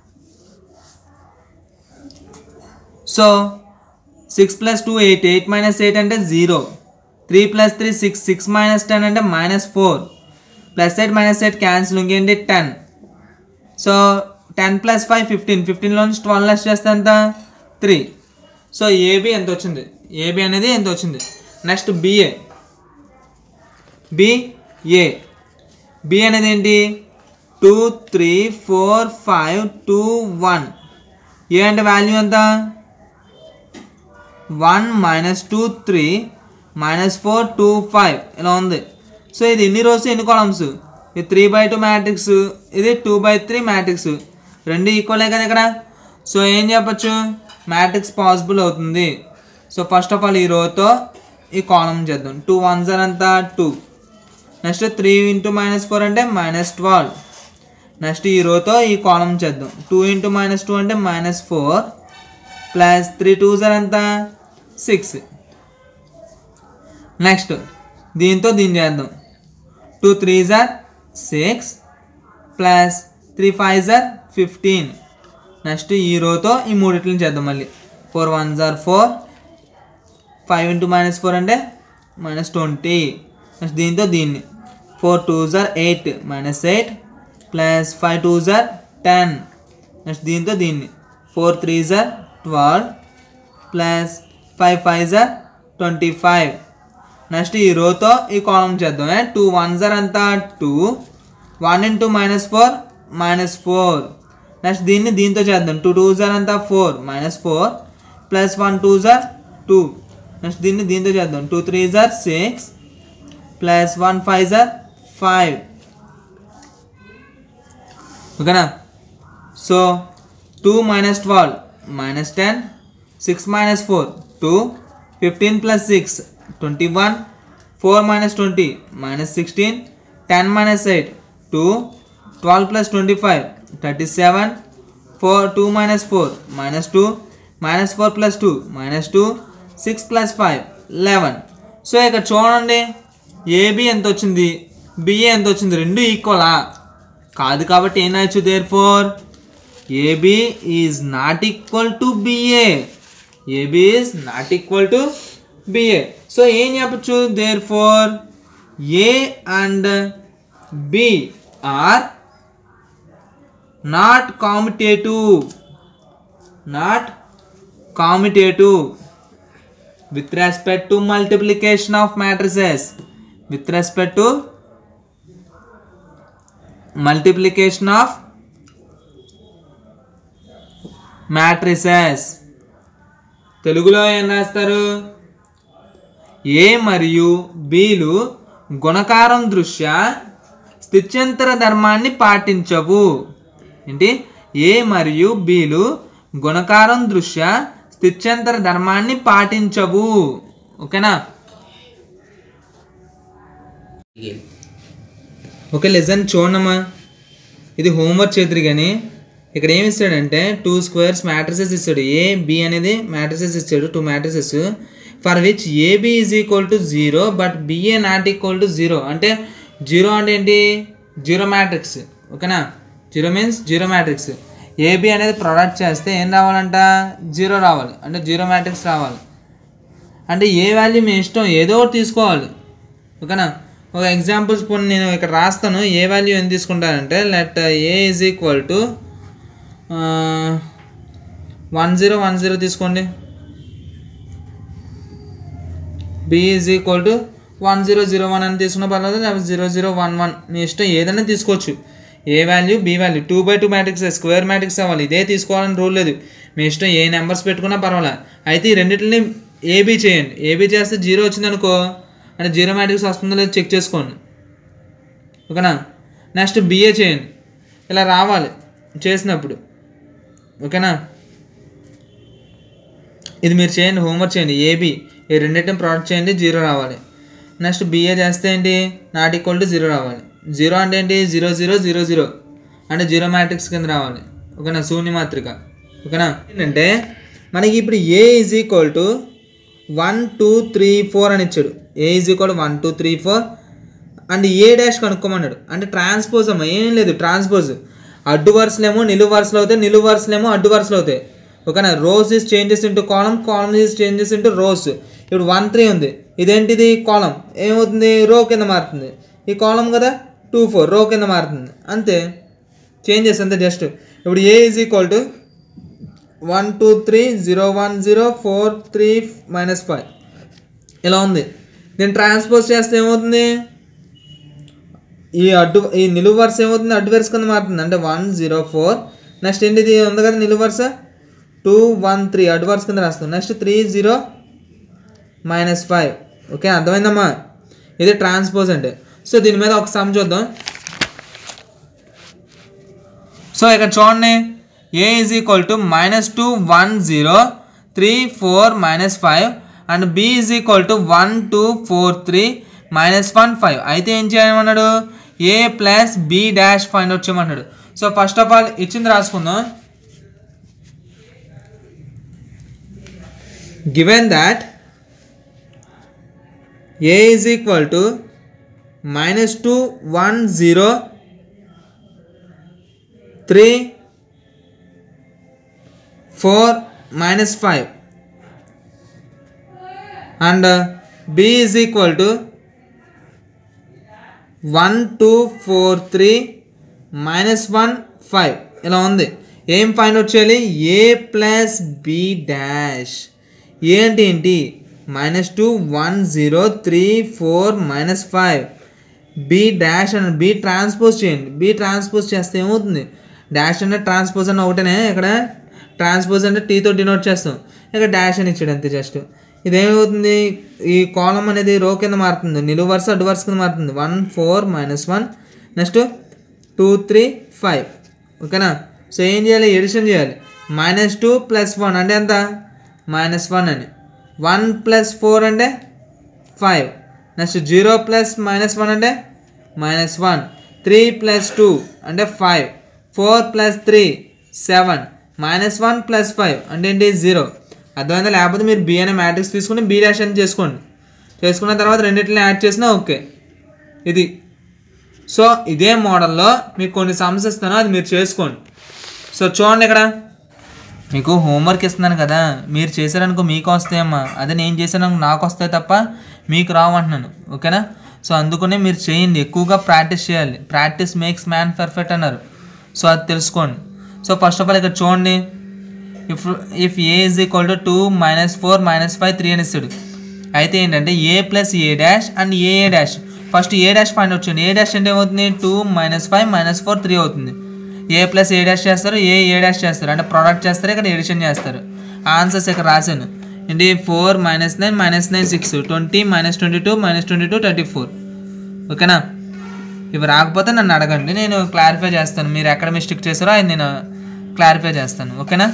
so six plus two eight eight minus eight అంటే zero three plus three six six minus ten అంటే minus four plus eight minus eight cancel ఇంకేంటి ten so ten plus five fifteen ఫిఫ్టీన్లో నుంచి ట్వెల్వ్ లెస్ చేస్తే ఎంత త్రీ సో ఏబి ఎంత వచ్చింది ఏబి అనేది ఎంత వచ్చింది నెక్స్ట్ బిఏ బిఏ బి అనేది ఏంటి two three four five two one A అంటే వాల్యూ ఎంత one minus two three minus four two five ఇలా ఉంది సో ఇది ఎన్ని రోజు ఎన్ని కాలమ్స్ ఇది త్రీ బై టూ మ్యాట్రిక్స్ ఇది టూ బై త్రీ మ్యాట్రిక్స్ రెండు ఈక్వలే కదా ఇక్కడ సో ఏం చెప్పచ్చు మ్యాట్రిక్స్ పాసిబుల్ అవుతుంది సో ఫస్ట్ ఆఫ్ ఆల్ ఈ రోతో ఈ కాలం చేద్దాం టూ వన్ జర్ అంతా two next three into minus four అంటే మైనస్ ట్వెల్వ్ నెక్స్ట్ ఈ రోతో ఈ కాలం చేద్దాం టూ ఇంటూ మైనస్ టూ అంటే minus four plus three two జర్ ఎంత సిక్స్ నెక్స్ట్ దీంతో దీన్ని చేద్దాం టూ త్రీ జార్ సిక్స్ ప్లస్ త్రీ ఫైవ్ జార్ ఫిఫ్టీన్ నెక్స్ట్ ఈ రోతో ఈ మూడిట్లని చేద్దాం మళ్ళీ ఫోర్ వన్ జార్ four five into minus four అంటే మైనస్ ట్వంటీ నెక్స్ట్ దీంతో దీన్ని ఫోర్ టూ జార్ eight minus eight plus five two జార్ టెన్ నెక్స్ట్ దీంతో దీన్ని ఫోర్ త్రీ జార్ ట్వెల్వ్ ప్లస్ ఫైవ్ ఫైవ్ జార్ ట్వంటీ ఫైవ్ నెక్స్ట్ ఈ రోతో ఈ కాలం చేద్దాం టూ వన్ జార్ అంతా two one into minus four minus four next దీన్ని దీంతో చేద్దాం టూ టూ జార్ అంతా four minus four plus one two జార్ టూ నెక్స్ట్ దీన్ని దీంతో చేద్దాం టూ త్రీ జార్ సిక్స్ ప్లస్ వన్ ఫైవ్ జార్ ఫైవ్ ఓకేనా so two minus twelve minus ten six minus four two fifteen plus six twenty one four minus twenty minus sixteen ten minus eight two twelve plus twenty five thirty seven four two minus four minus two minus four plus two minus two six plus five eleven so ఇక్కడ చూడండి ఏబి ఎంత వచ్చింది బిఏ ఎంత వచ్చింది రెండు ఈక్వలా కాదు కాబట్టి ఏం రాయొచ్చు therefore A B is not equal to B A A B is not equal to B A so ఏం చెప్పచ్చు therefore A and B are not commutative not commutative with respect to multiplication of matrices with respect to multiplication of matrices తెలుగులో ఏం రాస్తారు ఏ మరియు బీలు గుణకారం దృష్ట్యా స్థిత్యంతర ధర్మాన్ని పాటించవు ఏంటి ఏ మరియు బీలు గుణకారం దృష్ట్యా స్థిత్యంతర ధర్మాన్ని పాటించవు ఓకేనా ఓకే లెసన్ చూడమ్మా ఇది హోంవర్క్ చేతురు కానీ ఇక్కడ ఏమి ఇస్తాడంటే టూ స్క్వేర్స్ మ్యాట్రిసెస్ ఇస్తాడు ఏ బి అనేది మ్యాట్రిసెస్ ఇచ్చాడు two matrices for which A B is equal to zero but B A not equal to zero అంటే జీరో అంటే ఏంటి జీరో మ్యాట్రిక్స్ ఓకేనా zero means zero matrix A B అనేది ప్రొడక్ట్ చేస్తే ఏం రావాలంట జీరో రావాలి అంటే జీరో మ్యాట్రిక్స్ రావాలి అంటే ఏ వాల్యూ మీ ఇష్టం ఏదో ఒకటి తీసుకోవాలి ఓకేనా ఒక ఎగ్జాంపుల్స్ కొన్ని నేను ఇక్కడ రాస్తాను ఏ వాల్యూ ఎంత తీసుకుంటానంటే let A is equal to one zero one zero తీసుకోండి B is equal to one zero zero one అని తీసుకున్న పర్లేదు లేకపోతే జీరో జీరో వన్ వన్ మీ ఇష్టం ఏదైనా తీసుకోవచ్చు A value B value two by two matrix square matrix అవ్వాలి ఇదే తీసుకోవాలని రూల్ లేదు మీ ఇష్టం ఏ నెంబర్స్ పెట్టుకున్నా పర్వాలేదు అయితే ఈ రెండింటిని ఏబీ చేయండి ఏబీ చేస్తే జీరో వచ్చింది అనుకో అంటే జీరో మ్యాట్రిక్స్ వస్తుందో లేదో చెక్ చేసుకోండి ఓకేనా నెక్స్ట్ బిఏ చేయండి ఇలా రావాలి చేసినప్పుడు ఓకేనా ఇది మీరు చేయండి హోంవర్క్ చేయండి ఏబి ఈ రెండింటిని ప్రోడక్ట్ చేయండి జీరో రావాలి నెక్స్ట్ బిఏ చేస్తే ఏంటి నాట్ ఈక్వల్ టు జీరో రావాలి జీరో అంటే ఏంటి జీరో జీరో జీరో జీరో అంటే జీరో మ్యాట్రిక్స్ కింద రావాలి ఓకేనా శూన్య మాత్రిక ఓకేనా ఏంటంటే మనకి ఇప్పుడు A is equal to one two three four అని ఇచ్చాడు A is equal one two three four and A dash కనుక్కోమన్నాడు అంటే ట్రాన్స్పోజ్ అమ్మ ఏం లేదు ట్రాన్స్పోజ్ అడ్డు వరుసలేమో నిలువు వరుసలు అవుతాయి నిలువు వరుసలేమో అడ్డు వరుసలు అవుతాయి ఓకేనా rows is changes into column column is changes into rows ఇప్పుడు వన్ త్రీ ఉంది ఇదేంటిది కాలం ఏమవుతుంది రో కింద మారుతుంది ఈ కాలం కదా టూ ఫోర్ రో కింద మారుతుంది అంతే చేంజెస్ అంతే జస్ట్ ఇప్పుడు A is equal to one two three zero one zero four three minus five ఇలా ఉంది నేను ట్రాన్స్పోజ్ చేస్తే ఏమవుతుంది ఈ అడ్డు ఈ నిలువు వరుస ఏమవుతుంది అడ్డు వరుస కింద మారుతుంది అంటే వన్ జీరో ఫోర్ నెక్స్ట్ ఏంటి ఇది ఉంది కదా నిలువు వరుస టూ వన్ త్రీ అడ్డు వరుస కింద రాస్తాం next three zero minus five okay అర్థమైందమ్మా ఇది ట్రాన్స్పోజ్ అంటే సో దీని మీద ఒక సమ్ చూద్దాం సో ఇక్కడ చూడండి A is equal to minus two one zero three four minus five and B is equal to one two four three minus one five అయితే ఏం చేయమన్నాడు A plus B dash find out చేయమన్నాడు సో ఫస్ట్ ఆఫ్ ఆల్ ఇచ్చింది రాసుకుందాం given that A is equal to minus two one zero three four minus five and B is equal to one two four three minus one five ఇలా ఉంది ఏం ఫైండ్ అవుట్ చేయాలి ఏ ప్లస్ బి డాష్ ఏంటి ఏంటి minus two one zero three four minus five B dash అని బి ట్రాన్స్పోజ్ చేయండి బి ట్రాన్స్పోజ్ చేస్తే ఏమవుతుంది డాష్ అంటే ట్రాన్స్పోజ్ అని ఒకటేనే ఇక్కడ ట్రాన్స్పోజ్ అంటే టీతో డినోట్ చేస్తాం ఇక్కడ డాష్ అని ఇచ్చాడు అంతే జస్ట్ ఇదేమవుతుంది ఈ కాలం అనేది రో కింద మారుతుంది నిలువు వరుస అడ్డు వరుస కింద మారుతుంది one four minus one next two three five ఓకేనా సో ఏం చేయాలి ఎడిషన్ చేయాలి మైనస్ టూ ప్లస్ వన్ అంటే ఎంత మైనస్ వన్ అని వన్ ప్లస్ ఫోర్ అంటే five next zero plus minus one అంటే minus one three plus two అంటే five four plus three seven minus one plus five అంటే ఏంటి జీరో అర్థమైందా లేకపోతే మీరు బి అనే మ్యాట్రిక్స్ తీసుకుని బి డాష్ అని చేసుకోండి చేసుకున్న తర్వాత రెండింటిని యాడ్ చేసినా ఓకే ఇది సో ఇదే మోడల్లో మీకు కొన్ని సమ్స్ ఇస్తాను అది మీరు చేసుకోండి సో చూడండి ఇక్కడ మీకు హోంవర్క్ ఇస్తున్నాను కదా మీరు చేశారనుకో మీకు వస్తాయమ్మా అదే నేను చేశాను నాకు వస్తాయి తప్ప మీకు రావంటున్నాను ఓకేనా సో అందుకనే మీరు చేయండి ఎక్కువగా ప్రాక్టీస్ చేయాలి ప్రాక్టీస్ మేక్స్ మ్యాన్ పర్ఫెక్ట్ అన్నారు సో అది తెలుసుకోండి సో ఫస్ట్ ఆఫ్ ఆల్ ఇక్కడ చూడండి if if A is equal to two minus four minus five three అని ఇస్తాడు అయితే ఏంటంటే A plus A dash and A A dash first A dash find వచ్చింది ఏ డాష్ అంటే ఏమవుతుంది two minus five minus four three అవుతుంది ఏ ప్లస్ ఏ డాష్ చేస్తారు ఏ ఏ డాష్ చేస్తారు అంటే ప్రోడక్ట్ చేస్తారు ఇక్కడ ఎడిషన్ చేస్తారు ఆన్సర్స్ ఇక్కడ రాశాను ఏంటి four minus nine minus nine six twenty minus twenty two minus twenty two thirty four ఓకేనా ఇవి రాకపోతే నన్ను అడగండి నేను క్లారిఫై చేస్తాను మీరు ఎక్కడ మిస్టేక్ చేశారో అది నేను క్లారిఫై చేస్తాను ఓకేనా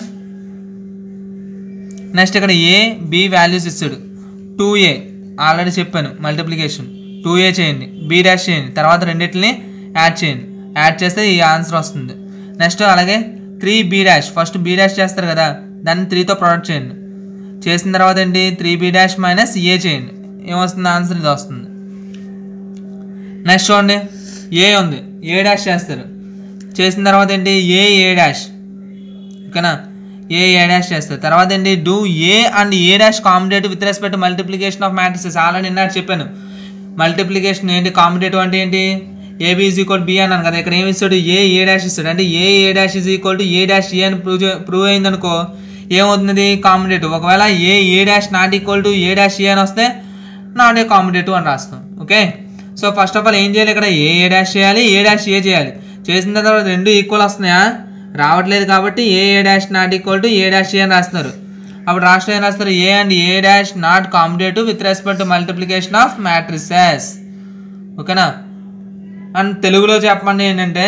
నెక్స్ట్ ఇక్కడ ఏ బి వాల్యూస్ ఇస్తాడు టూ ఏ ఆల్రెడీ చెప్పాను మల్టిప్లికేషన్ టూ ఏ చేయండి బి డాష్ చేయండి తర్వాత రెండింటిని యాడ్ చేయండి యాడ్ చేస్తే ఈ ఆన్సర్ వస్తుంది నెక్స్ట్ అలాగే three B dash first B dash చేస్తారు కదా దాన్ని త్రీతో ప్రొడక్ట్ చేయండి చేసిన తర్వాత ఏంటి three B dash minus A చేయండి ఏమొస్తుంది ఆన్సర్ ఇది వస్తుంది నెక్స్ట్ చూడండి ఏ ఉంది ఏ డాష్ చేస్తారు చేసిన తర్వాత ఏంటి ఏ ఏ డాష్ ఓకేనా ఏ ఏ డాష్ చేస్తారు తర్వాత ఏంటి do A and A dash competitive with respect multiplication of matrices already నిన్నటి చెప్పాను మల్టిప్లికేషన్ ఏంటి కాంపిటేటివ్ అంటే ఏంటి ఏబీ ఈజ్ ఈక్వల్ బి అన్నాను కదా ఇక్కడ ఏమి ఇస్తాడు ఏ ఏ డాష్ ఇస్తాడు అంటే A A dash is equal to A dash A అని ప్రూవ్ ప్రూవ్ అయిందనుకో ఏమవుతుంది కాంపిటేటివ్ ఒకవేళ A A dash not equal to A dash A అని వస్తే నాట్ ఏ కాంపిటేటివ్ అని రాస్తాం okay so first of all ఏం చేయాలి ఇక్కడ ఏ ఏ డాష్ చేయాలి ఏ డాష్ ఏ చేయాలి చేసిన తర్వాత రెండు ఈక్వల్ వస్తున్నాయా రావట్లేదు కాబట్టి A A dash not equal to A dash A అని రాస్తున్నారు అప్పుడు రాష్ట్రం ఏం రాస్తారు A and A dash not competitive with respect to multiplication of matrices ఓకేనా అండ్ తెలుగులో చెప్పండి ఏంటంటే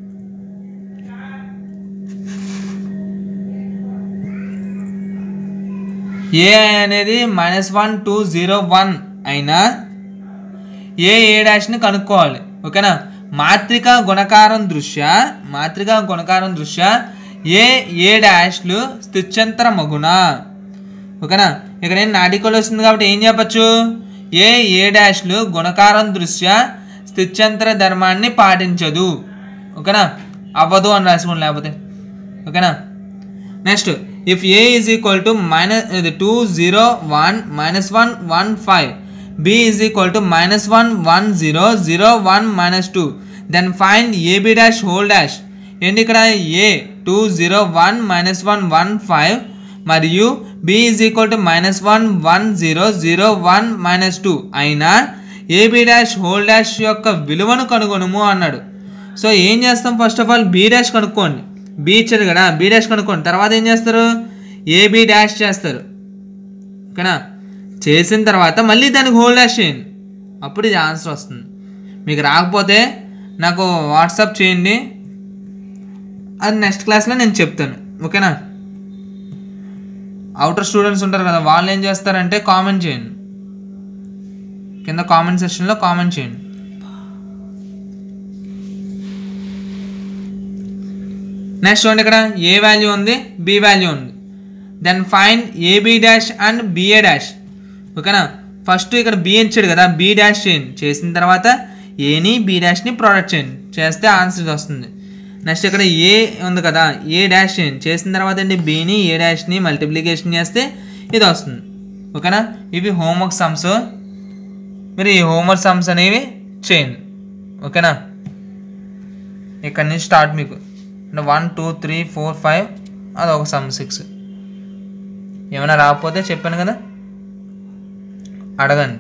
ఏ అనేది minus one two zero one అయినా ఏ ఏ డాష్ని కనుక్కోవాలి ఓకేనా మాత్రిక గుణకారం దృష్ట్యా మాత్రిక గుణకారం దృష్ట్యా ఏ ఏ డాష్లు స్థిత్యంతర మగున ఓకేనా ఇక్కడ ఏం నాటికలు వస్తుంది కాబట్టి ఏం చెప్పచ్చు ఏ ఏ డాష్లు గుణకారం దృష్ట్యా స్థిత్యంతర ధర్మాన్ని పాటించదు ఓకేనా అవ్వదు అని రాసుకోండి లేకపోతే ఓకేనా next if A is equal to minus ఇది two zero one minus one one five B is equal to minus one one zero zero one minus two then find AB dash whole dash ఏంటి ఇక్కడ A two zero one minus one one five మరియు B is equal to minus one one zero zero one minus two అయినా ఏబి డాష్ హోల్ డాష్ యొక్క విలువను కనుగొనుము అన్నాడు సో ఏం చేస్తాం first of all B dash కనుక్కోండి బి ఇచ్చారు కదా బి డాష్ కనుక్కోండి తర్వాత ఏం చేస్తారు ఏబి డాష్ చేస్తారు ఓకేనా చేసిన తర్వాత మళ్ళీ దానికి హోల్ డాష్ చేయండి అప్పుడు ఇది ఆన్సర్ వస్తుంది మీకు రాకపోతే నాకు వాట్సాప్ చేయండి అది నెక్స్ట్ క్లాస్లో నేను చెప్తాను ఓకేనా అవుటర్ స్టూడెంట్స్ ఉంటారు కదా వాళ్ళు ఏం చేస్తారంటే కామెంట్ చేయండి కింద కామెంట్ సెక్షన్లో కామెంట్ చేయండి నెక్స్ట్ చూడండి ఇక్కడ ఏ వాల్యూ ఉంది బి వాల్యూ ఉంది then find AB dash and BA dash ఓకేనా ఫస్ట్ ఇక్కడ బి ఇచ్చాడు కదా బి డాష్ చేయండి చేసిన తర్వాత ఏని బి డాష్ని ప్రోడక్ట్ చేయండి చేస్తే ఆన్సర్ ఇది వస్తుంది నెక్స్ట్ ఇక్కడ ఏ ఉంది కదా ఏ డాష్ చేయండి చేసిన తర్వాత అండి బిని ఏ డాష్ని మల్టిప్లికేషన్ చేస్తే ఇది వస్తుంది ఓకేనా ఇవి హోంవర్క్ సమ్స్ మీరు ఈ హోంవర్క్ సమ్స్ అనేవి చేయండి ఓకేనా ఇక్కడ నుంచి స్టార్ట్ మీకు అంటే one two three four five అది ఒక సమ్ సిక్స్ ఏమైనా రాకపోతే చెప్పాను కదా అడగండి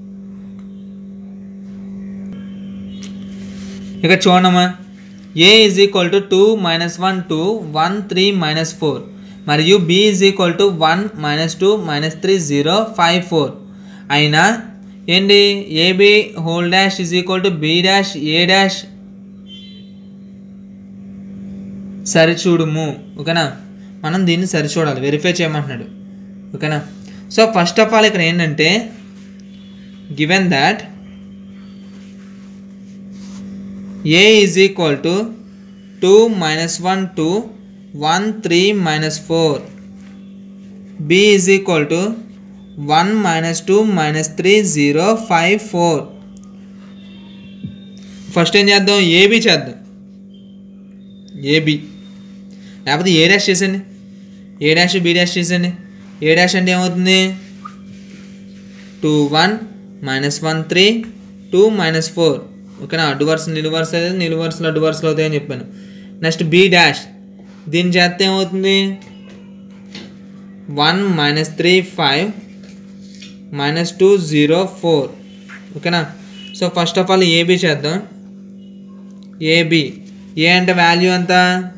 ఇక చూడమ్మా A is equal to two minus one two one three minus four మరియు B is equal to one minus two minus three zero five four అయినా ఏంటి AB whole dash is equal to B dash A dash సరిచూడుము ఓకేనా మనం దీన్ని సరిచూడాలి వెరిఫై చేయమంటున్నాడు ఓకేనా సో ఫస్ట్ ఆఫ్ ఆల్ ఇక్కడ ఏంటంటే given that A is equal to two minus one two one three minus four B is equal to one minus two minus three zero five four first ఏం చేద్దాం ఏబి చేద్దాం ఏబి లేకపోతే ఏ డాష్ చేసండి ఏ డాష్ బి డాష్ చేసండి ఏ డాష్ అంటే ఏమవుతుంది two one minus one three two minus four ఓకేనా అడ్డు వరుస నిలువు వరుస అయితే నిలువు వరుసలు అడ్డు వరుసలు అవుతాయని చెప్పాను నెక్స్ట్ బి డాష్ దీని చేస్తే ఏమవుతుంది one minus three five minus two zero four ఓకేనా so first of all AB చేద్దాం ఏబి ఏ అంటే వాల్యూ ఎంత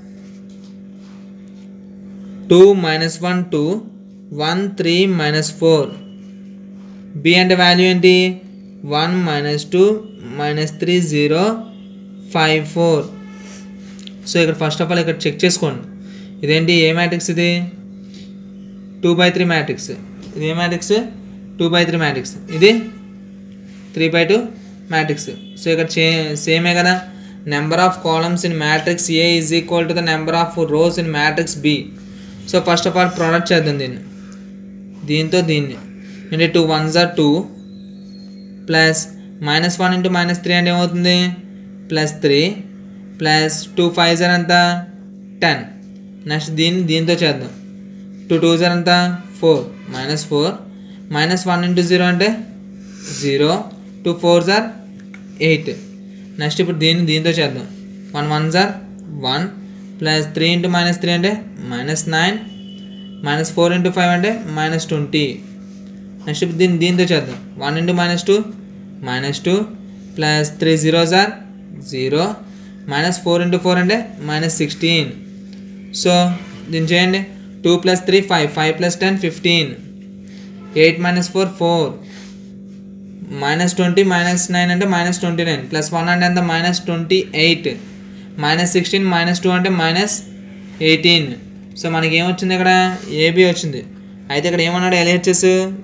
two minus one two one three minus four B అంటే వాల్యూ ఏంటి one minus two minus three zero five four so ఇక్కడ ఫస్ట్ ఆఫ్ ఆల్ ఇక్కడ చెక్ చేసుకోండి ఇదేంటి ఏ మ్యాట్రిక్స్ ఇది టూ బై త్రీ మ్యాట్రిక్స్ ఇది A matrix two by three matrix ఇది three by two matrix so ఇక్కడ చే సేమే కదా number of columns in matrix A is equal to the number of rows in matrix B so first of all product చేద్దాం దీన్ని దీంతో దీన్ని అంటే టూ వన్ జార్ two plus minus one into minus three అంటే ఏమవుతుంది plus three plus two five జార్ ఎంత టెన్ నెక్స్ట్ దీన్ని దీంతో చేద్దాం టూ టూ జార్ ఎంత four minus four minus one into zero అంటే జీరో టూ ఫోర్ జార్ ఎయిట్ నెక్స్ట్ ఇప్పుడు దీన్ని దీంతో చేద్దాం వన్ వన్ జార్ one plus three into minus three అంటే minus nine minus four into five అంటే మైనస్ ట్వంటీ నెక్స్ట్ ఇప్పుడు దీన్ని దీంతో చేద్దాం one into minus two minus two plus three zero జార్ zero minus four into four అంటే మైనస్ సిక్స్టీన్ సో దీన్ని చేయండి two plus three five five plus ten fifteen eight minus four four minus twenty minus nine అంటే minus twenty nine plus one అంటే ఎంత minus twenty eight minus sixteen minus two అంటే మైనస్ ఎయిటీన్ సో మనకి ఏమొచ్చింది ఇక్కడ ఏబీ వచ్చింది అయితే ఇక్కడ ఏమన్నాడు ఎల్హెచ్ఎస్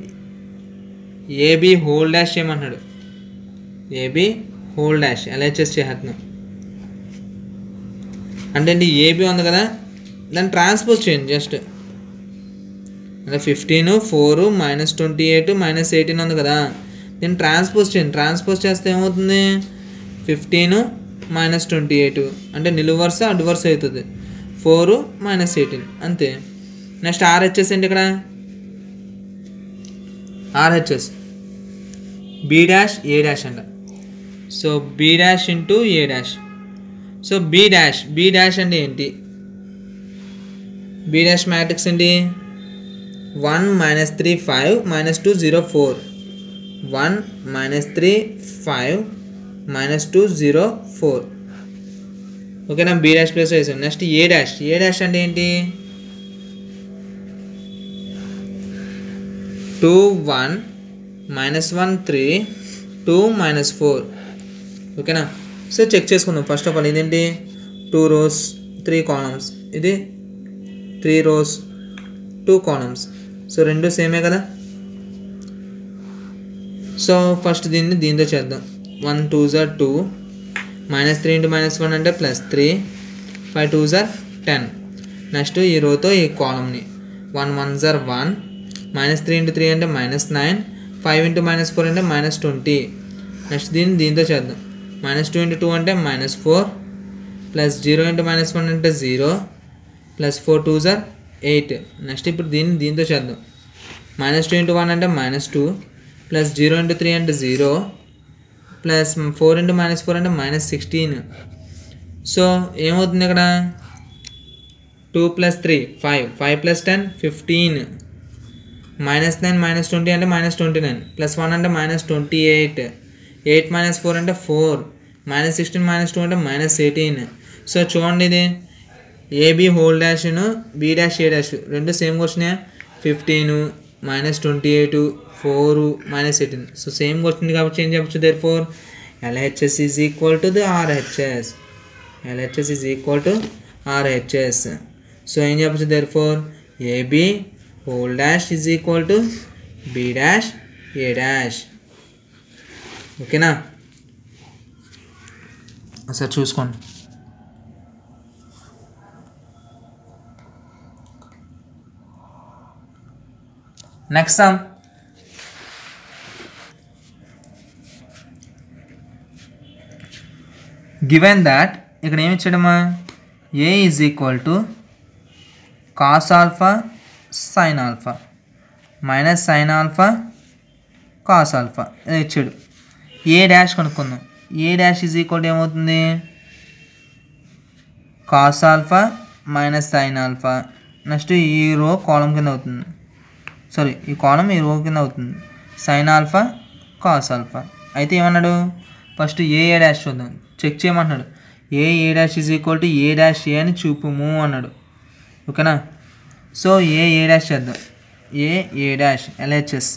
ఏబీ హోల్ డాష్ చేయమన్నాడు ఏబీ హోల్ డాష్ ఎల్హెచ్ఎస్ చేస్తున్నాం అంటే అండి ఏబీ ఉంది కదా దాన్ని ట్రాన్స్పోజ్ చేయండి జస్ట్ అంటే fifteen four minus twenty eight minus eighteen ఉంది కదా దీన్ని ట్రాన్స్పోజ్ చేయండి ట్రాన్స్పోజ్ చేస్తే ఏమవుతుంది ఫిఫ్టీన్ మైనస్ ట్వంటీ ఎయిట్ అంటే నిలువు వరుస అడ్డు వరుస అవుతుంది ఫోర్ మైనస్ ఎయిటీన్ అంతే నెక్స్ట్ ఆర్హెచ్ఎస్ ఏంటి ఇక్కడ RHS B dash A dash అంట so B dash into A dash so B dash B dash అంటే ఏంటి బి డాష్ మ్యాట్రిక్స్ ఏంటి one minus three five minus two zero four one minus three five minus two zero four ఓకేనా బి డాష్ ప్లేస్ వేసాను next A dash A dash అంటే ఏంటి two one minus one three two minus four ఓకేనా సో చెక్ చేసుకుందాం ఫస్ట్ ఆఫ్ ఆల్ ఇదేంటి టూ రోస్ త్రీ కాలమ్స్ ఇది three rows two columns so రెండు సేమే కదా సో ఫస్ట్ దీన్ని దీంతో చేద్దాం వన్ టూ జార్ two minus three into minus one అంటే ప్లస్ త్రీ ఫైవ్ టూ జార్ టెన్ నెక్స్ట్ ఈ రోతో ఈ కాలమ్ని వన్ వన్ జార్ one minus three into three అంటే minus nine five into minus four అంటే మైనస్ ట్వంటీ నెక్స్ట్ దీన్ని దీంతో చేద్దాం మైనస్ టూ ఇంటూ టూ అంటే minus four plus zero into minus one అంటే జీరో ప్లస్ ఫోర్ టూ జార్ ఎయిట్ నెక్స్ట్ ఇప్పుడు దీన్ని దీంతో చేద్దాం మైనస్ టూ ఇంటూ వన్ అంటే minus two plus zero into three అంటే zero plus four into minus four అంటే మైనస్ సిక్స్టీన్ సో ఏమవుతుంది ఇక్కడ two plus three five five plus ten fifteen minus nine minus twenty అంటే minus twenty nine plus one అంటే minus twenty eight eight minus four అంటే four minus sixteen minus two అంటే మైనస్ ఎయిటీన్ సో చూడండి ఇది ఏబి హోల్ డాష్ను బి డాష్ ఏ డాష్ రెండు సేమ్ వచ్చినాయా fifteen minus twenty eight four minus eighteen so same వచ్చింది కాబట్టి ఏం చెప్పచ్చు therefore LHS is equal to the RHS LHS is equal to RHS so ఏం చెప్పచ్చు therefore AB whole dash is equal to B dash A dash ఓకేనా ఒకసారి చూసుకోండి నెక్స్ట్ సమ్ గివెన్ దాట్ ఇక్కడ ఏమి ఇచ్చాడమ్మా A is equal to cos alpha sine alpha minus sine alpha cos alpha ఇది ఇచ్చాడు ఏ డాష్ కనుక్కుందాం A dash is equal to ఏమవుతుంది cos alpha minus sine alpha next ఈ రో కాలం కింద అవుతుంది సారీ ఈ కాలం ఈ రో కింద అవుతుంది సైన్ ఆల్ఫా కాస్ ఆల్ఫా అయితే ఏమన్నాడు ఫస్ట్ ఏ ఏ డాష్ చూద్దాం చెక్ చేయమంటున్నాడు A A dash is equal to A dash A అని చూపుము అన్నాడు ఓకేనా సో ఏ ఏ డాష్ చేద్దాం ఏ ఏ డాష్ ఎల్హెచ్ఎస్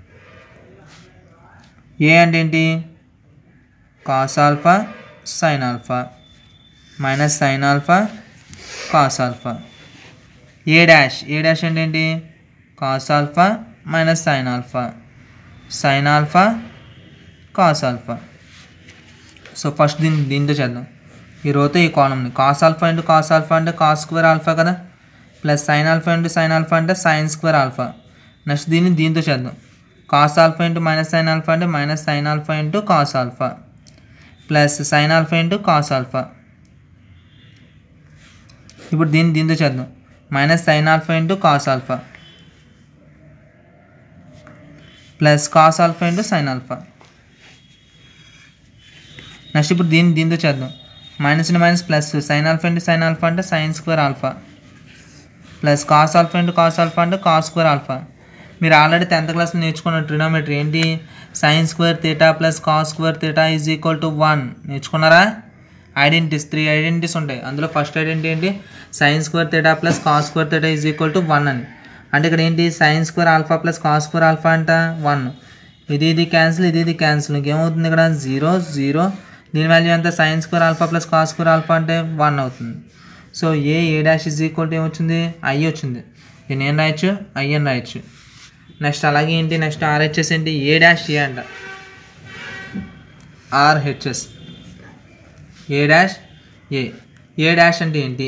ఏ అంటే ఏంటి cos alpha sine alpha minus sine alpha cos alpha A dash A dash అంటే ఏంటి cos alpha minus sine alpha sine alpha cos alpha so first దీన్ని దీంతో చేద్దాం ఈ రోతో ఈ కాలంని cos alpha into cos alpha అంటే కాస్ స్క్వేర్ ఆల్ఫా కదా plus sine alpha into sine alpha అంటే సైన్ స్క్వేర్ ఆల్ఫా నెక్స్ట్ దీన్ని దీంతో చేద్దాం cos alpha into minus sine alpha అంటే minus sine alpha into cos alpha plus sine alpha into cos alpha ఇప్పుడు దీన్ని దీంతో చేద్దాం minus sine alpha into cos alpha plus cos alpha into sine alpha next ఇప్పుడు దీన్ని దీంతో చేద్దాం minus into minus plus sine alpha into sine alpha అంటే sine square alpha plus cos alpha into cos alpha అంటే కాస్ స్క్వేర్ ఆల్ఫా మీరు ఆల్రెడీ టెన్త్ క్లాస్లో నేర్చుకున్న ట్రినోమెట్రీ ఏంటి sine square theta plus cos square theta is equal to one నేర్చుకున్నారా ఐడెంటిటీస్ త్రీ ఐడెంటిటీస్ ఉంటాయి అందులో ఫస్ట్ ఐడెంటిటీ ఏంటి sine square theta plus cos square theta is equal to one అని అంటే ఇక్కడ ఏంటి sine square alpha plus cos square alpha అంట వన్ ఇది ఇది క్యాన్సిల్ ఇది ఇది క్యాన్సిల్ ఇంకేమవుతుంది ఇక్కడ జీరో జీరో దీని వాల్యూ ఎంత sine square alpha plus cos square alpha అంటే వన్ అవుతుంది so A A dash is equal to ఏమొచ్చింది ఐ వచ్చింది దీన్ని ఏం రాయొచ్చు ఐ అని రాయొచ్చు నెక్స్ట్ అలాగే ఏంటి నెక్స్ట్ ఆర్హెచ్ఎస్ ఏంటి ఏ డాష్ ఏ అంట RHS A dash A A dash అంటే ఏంటి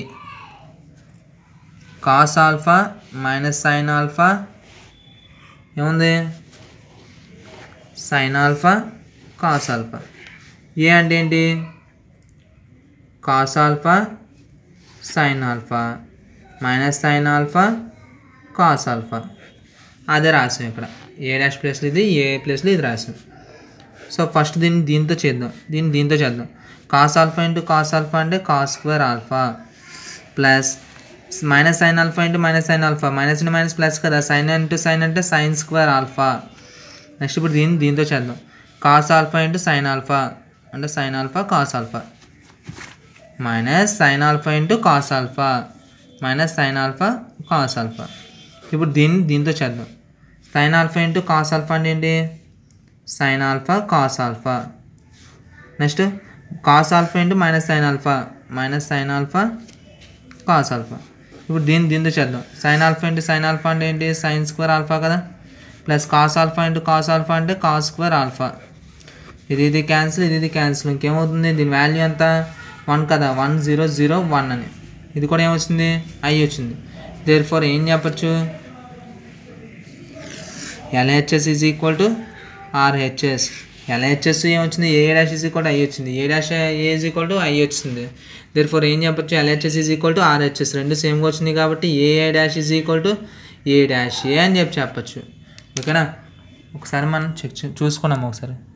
cos alpha minus sine alpha ఏముంది sine alpha cos alpha A అంటే ఏంటి cos alpha sine alpha minus sine alpha cos alpha అదే రాసాం ఇక్కడ ఏ డాష్ ప్లేస్లో ఇది ఏ ప్లేస్లో ఇది రాసాం సో ఫస్ట్ దీన్ని దీంతో చేద్దాం దీన్ని దీంతో చేద్దాం cos alpha into cos alpha అంటే cos square alpha plus minus sine alpha into minus sine alpha minus into minus plus కదా సైన్ ఇంటూ సైన్ అంటే సైన్ స్క్వేర్ ఆల్ఫా నెక్స్ట్ ఇప్పుడు దీన్ని దీంతో చేద్దాం cos alpha into sine alpha అంటే sine alpha cos alpha minus sine alpha into cos alpha minus sine alpha cos alpha ఇప్పుడు దీన్ని దీంతో చేద్దాం sine alpha into cos alpha అంటే ఏంటి sign alpha cos alpha next cos alpha into minus sine alpha minus sine alpha cos alpha ఇప్పుడు దీన్ని దీంతో చేద్దాం sine alpha into sine alpha అంటే ఏంటి సైన్ స్క్వేర్ ఆల్ఫా కదా plus cos alpha into cos alpha అంటే కాస్ స్క్వేర్ ఆల్ఫా ఇది ఇది క్యాన్సిల్ ఇది ఇది క్యాన్సిల్ ఇంకేమవుతుంది దీని వాల్యూ ఎంత వన్ కదా వన్ జీరో జీరో వన్ అని ఇది కూడా ఏమొచ్చింది ఐ వచ్చింది దేర్ ఫోర్ ఏం చెప్పచ్చు LHS is equal to RHS LHS ఏమొచ్చింది A dash is equal to I వచ్చింది A dash A is equal to I వచ్చింది దేర్ ఫోర్ ఏం చెప్పచ్చు LHS is equal to RHS రెండు సేమ్గా వచ్చింది కాబట్టి A A dash is equal to A dash A అని చెప్పి చెప్పచ్చు ఓకేనా ఒకసారి మనం చెక్ చే- చూసుకున్నాము ఒకసారి